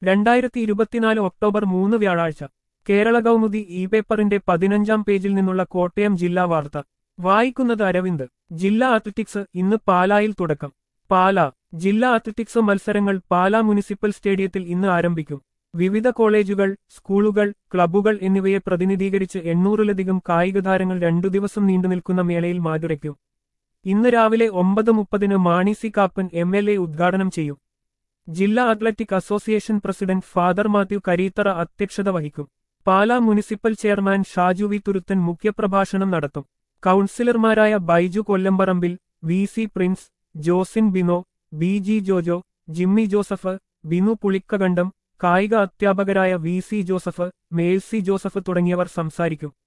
രണ്ടായിരത്തി ഇരുപത്തിനാല് ഒക്ടോബർ മൂന്ന് വ്യാഴാഴ്ച കേരള കൗമുദി ഇ പേപ്പറിന്റെ പതിനഞ്ചാം പേജിൽ നിന്നുള്ള കോട്ടയം ജില്ലാ വാർത്ത വായിക്കുന്നത് അരവിന്ദ് ജില്ലാ അത്ലറ്റിക്സ് ഇന്ന് പാലായിൽ തുടക്കം പാല ജില്ലാ അത്ലറ്റിക്സ് മത്സരങ്ങൾ പാലാ മുനിസിപ്പൽ സ്റ്റേഡിയത്തിൽ ഇന്ന് ആരംഭിക്കും വിവിധ കോളേജുകൾ സ്കൂളുകൾ ക്ലബ്ബുകൾ എന്നിവയെ പ്രതിനിധീകരിച്ച് എണ്ണൂറിലധികം കായിക താരങ്ങൾ രണ്ടു ദിവസം നീണ്ടുനിൽക്കുന്ന മേളയിൽ മാറ്റുരയ്ക്കും ഇന്ന് രാവിലെ ഒമ്പത് മുപ്പതിന് Mani C Kappan M L A ഉദ്ഘാടനം ചെയ്യും ജില്ലാ athletic association president father Mathew Kareethara അധ്യക്ഷത വഹിക്കും Pala municipal chairman Shaju V Thuruthan മുഖ്യപ്രഭാഷണം നടത്തും കൗൺസിലർമാരായ Baiju Kollamparambil V C Prince Josin Bino B G Jojo Jimmy Joseph Binu Pulikkakandam കായിക അധ്യാപകരായ V C Joseph Mercy Joseph തുടങ്ങിയവർ സംസാരിക്കും